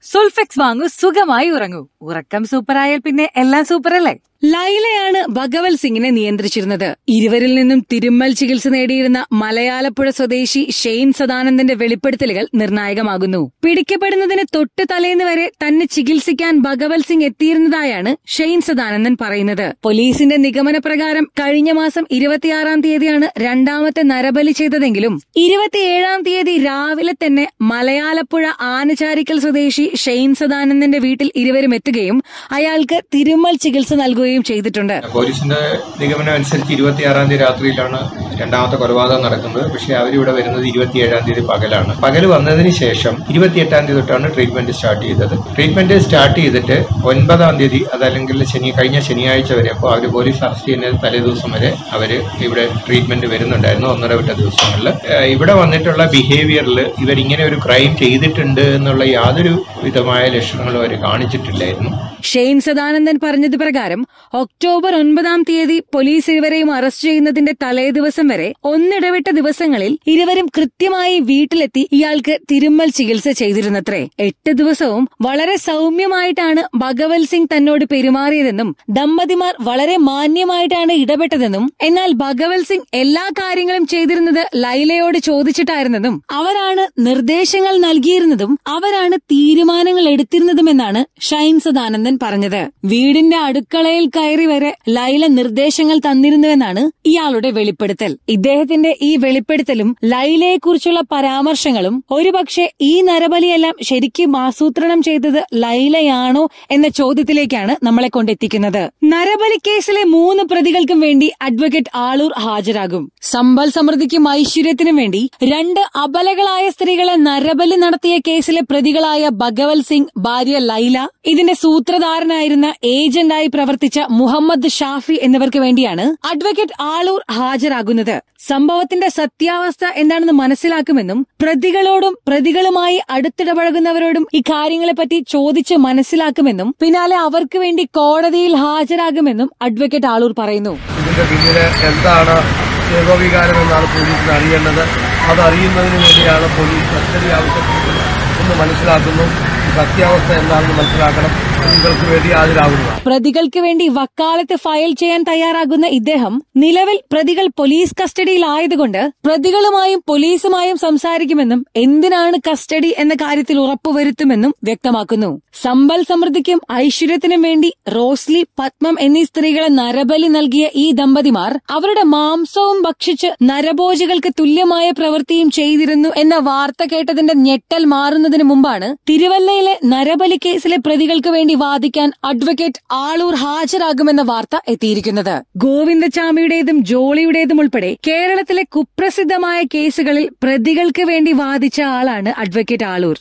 സുൾഫെക്സ് വാങ്ങൂ സുഖമായി ഉറങ്ങൂ ഉറക്കം സൂപ്പറായാൽ പിന്നെ എല്ലാം സൂപ്പറല്ലേ ലൈലയാണ് ഭഗവത് സിംഗിനെ നിയന്ത്രിച്ചിരുന്നത് ഇരുവരിൽ നിന്നും തിരുമ്മൽ ചികിത്സ നേടിയിരുന്ന മലയാളപ്പുഴ സ്വദേശി ഷെയ്ൻ സദാനന്ദന്റെ വെളിപ്പെടുത്തലുകൾ നിർണായകമാകുന്നു പിടിക്കപ്പെടുന്നതിന് തൊട്ട് തലേന്ന് വരെ തന്നെ ചികിത്സിക്കാൻ ഭഗവത് സിംഗ് എത്തിയിരുന്നതായാണ് ഷെയ്ൻ സദാനന്ദൻ പറയുന്നത് പോലീസിന്റെ നിഗമന പ്രകാരം കഴിഞ്ഞ മാസം ഇരുപത്തിയാറാം തീയതിയാണ് രണ്ടാമത്തെ നരബലി ചെയ്തതെങ്കിലും ഇരുപത്തിയേഴാം തീയതി രാവിലെ തന്നെ മലയാളപ്പുഴ ആനചാരിക്കൽ സ്വദേശി ഷെയ്ൻ സദാനന്ദന്റെ വീട്ടിൽ ഇരുവരും എത്തുകയും അയാൾക്ക് തിരുമ്മൽ ചികിത്സ നൽകുകയും ചെയ്തിട്ടുണ്ട് പോലീസിന്റെ നിഗമനം അനുസരിച്ച് ഇരുപത്തിയാറാം തീയതി രാത്രിയിലാണ് രണ്ടാമത്തെ കൊലപാതകം നടക്കുന്നത് പക്ഷേ അവരിവിടെ വരുന്നത് ഇരുപത്തിയേഴാം തീയതി പകലാണ് പകൽ വന്നതിന് ശേഷം ഇരുപത്തിയെട്ടാം തീയതി തൊട്ടാണ് ട്രീറ്റ്മെന്റ് സ്റ്റാർട്ട് ചെയ്തത് ട്രീറ്റ്മെന്റ് സ്റ്റാർട്ട് ചെയ്തിട്ട് ഒൻപതാം തീയതി അതല്ലെങ്കിൽ ശനി കഴിഞ്ഞ ശനിയാഴ്ച വരെ അപ്പോൾ അവർ പോലീസ് അറസ്റ്റ് ചെയ്യുന്ന തലേദിവസം വരെ അവർ ഇവിടെ ട്രീറ്റ്മെന്റ് വരുന്നുണ്ടായിരുന്നു ഒന്നര വിട്ട ദിവസങ്ങളിൽ ഏഹ് ഇവിടെ വന്നിട്ടുള്ള ബിഹേവിയറിൽ ഇവരിങ്ങനെ ഒരു ക്രൈം ചെയ്തിട്ടുണ്ട് എന്നുള്ള യാതൊരു വിധമായ ലക്ഷണങ്ങളും അവർ കാണിച്ചിട്ടില്ലായിരുന്നു ഷെയ്ൻ സദാനന്ദൻ പറഞ്ഞത് പ്രകാരം ഒക്ടോബർ ഒൻപതാം തീയതി പോലീസ് ഇരുവരെയും അറസ്റ്റ് ചെയ്യുന്നതിന്റെ തലേ ദിവസം വരെ ഒന്നിടവിട്ട ദിവസങ്ങളിൽ ഇരുവരും കൃത്യമായി വീട്ടിലെത്തി ഇയാൾക്ക് തിരുമ്മൽ ചികിത്സ ചെയ്തിരുന്നത്രേ എട്ട് ദിവസവും വളരെ സൗമ്യമായിട്ടാണ് ഭഗവത് സിംഗ് തന്നോട് പെരുമാറിയതെന്നും ദമ്പതിമാർ വളരെ മാന്യമായിട്ടാണ് ഇടപെട്ടതെന്നും എന്നാൽ ഭഗവത് സിംഗ് എല്ലാ കാര്യങ്ങളും ചെയ്തിരുന്നത് ലൈലയോട് ചോദിച്ചിട്ടായിരുന്നെന്നും അവരാണ് നിർദ്ദേശങ്ങൾ നൽകിയിരുന്നതും അവരാണ് തീരുമാനങ്ങൾ എടുത്തിരുന്നതുമെന്നാണ് ഷൈൻ സദാനന്ദൻ പറഞ്ഞത് വീടിന്റെ അടുക്കളയിൽ കയറി വരെ ലൈല നിർദ്ദേശങ്ങൾ തന്നിരുന്നുവെന്നാണ് ഇയാളുടെ വെളിപ്പെടുത്തൽ ഇദ്ദേഹത്തിന്റെ ഈ വെളിപ്പെടുത്തലും ലൈലയെക്കുറിച്ചുള്ള പരാമർശങ്ങളും ഒരുപക്ഷെ ഈ നരബലിയെല്ലാം ശരിക്കും ആസൂത്രണം ചെയ്തത് ലൈലയാണോ എന്ന ചോദ്യത്തിലേക്കാണ് നമ്മളെ കൊണ്ടെത്തിക്കുന്നത് നരബലി കേസിലെ മൂന്ന് പ്രതികൾക്കും വേണ്ടി അഡ്വക്കേറ്റ് ആളൂർ ഹാജരാകും സമ്പൽ സമൃദ്ധിക്കും ഐശ്വര്യത്തിനും വേണ്ടി രണ്ട് അബലകളായ സ്ത്രീകളെ നരബലി നടത്തിയ കേസിലെ പ്രതികളായ ഭഗവത് സിംഗ് ഭാര്യ ലൈല ഇതിന്റെ സൂത്രധാരനായിരുന്ന ഏജന്റായി പ്രവർത്തിച്ച മുഹമ്മദ് ഷാഫി എന്നിവർക്ക് വേണ്ടിയാണ് അഡ്വക്കേറ്റ് ആളൂർ ഹാജരാകുന്നത് സംഭവത്തിന്റെ സത്യാവസ്ഥ എന്താണെന്ന് മനസ്സിലാക്കുമെന്നും പ്രതികളോടും പ്രതികളുമായി അടുത്തിടപഴകുന്നവരോടും ഈ കാര്യങ്ങളെപ്പറ്റി ചോദിച്ച് മനസ്സിലാക്കുമെന്നും പിന്നാലെ അവർക്ക് വേണ്ടി കോടതിയിൽ ഹാജരാകുമെന്നും അഡ്വക്കേറ്റ് ആളൂർ പറയുന്നു ഇതിന്റെ പിന്നില് എന്താണ് ഏകോപികാരം എന്നാണ് പോലീസിന് അറിയേണ്ടത് അത് അറിയുന്നതിന് വേണ്ടിയാണ് പോലീസ് കസ്റ്റഡി ആവശ്യപ്പെടുന്നത് എന്ന് മനസ്സിലാക്കുന്നു ഈ സത്യാവസ്ഥ എന്താണെന്ന് മനസ്സിലാക്കണം പ്രതികൾക്ക് വേണ്ടി ഹാജരാകുന്നതാണ് പ്രതികൾക്ക് വേണ്ടി വക്കാലത്ത് ഫയൽ ചെയ്യാൻ തയ്യാറാകുന്ന ഇദ്ദേഹം നിലവിൽ പ്രതികൾ പോലീസ് കസ്റ്റഡിയിലായതുകൊണ്ട് പ്രതികളുമായും പോലീസുമായും സംസാരിക്കുമെന്നും എന്തിനാണ് കസ്റ്റഡി എന്ന കാര്യത്തിൽ ഉറപ്പുവരുത്തുമെന്നും വ്യക്തമാക്കുന്നു സമ്പൽ സമൃദ്ധിക്കും ഐശ്വര്യത്തിനും വേണ്ടി റോസ്ലി പത്മം എന്നീ സ്ത്രീകളെ നരബലി നൽകിയ ഈ ദമ്പതിമാർ അവരുടെ മാംസവും ഭക്ഷിച്ച് നരഭോജികൾക്ക് തുല്യമായ പ്രവൃത്തിയും ചെയ്തിരുന്നു എന്ന വാർത്ത കേട്ടതിന്റെ ഞെട്ടൽ മാറുന്നതിന് മുമ്പാണ് തിരുവല്ലയിലെ നരബലി കേസിലെ പ്രതികൾക്ക് വേണ്ടി വാദിക്കാൻ അഡ്വക്കേറ്റ് ആളൂർ ഹാജരാകുമെന്ന വാർത്ത എത്തിയിരിക്കുന്നത് ഗോവിന്ദചാമിയുടേതും ജോളിയുടേതും ഉൾപ്പെടെ കേരളത്തിലെ കുപ്രസിദ്ധമായ കേസുകളിൽ പ്രതികൾക്ക് വേണ്ടി വാദിച്ച ആളാണ് അഡ്വക്കേറ്റ് ആളൂർ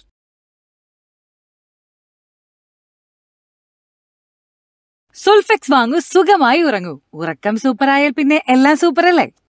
സുൾഫെക്സ് വാങ്ങൂ സുഖമായി ഉറങ്ങൂ ഉറക്കം സൂപ്പറായാൽ പിന്നെ എല്ലാം സൂപ്പറല്ലേ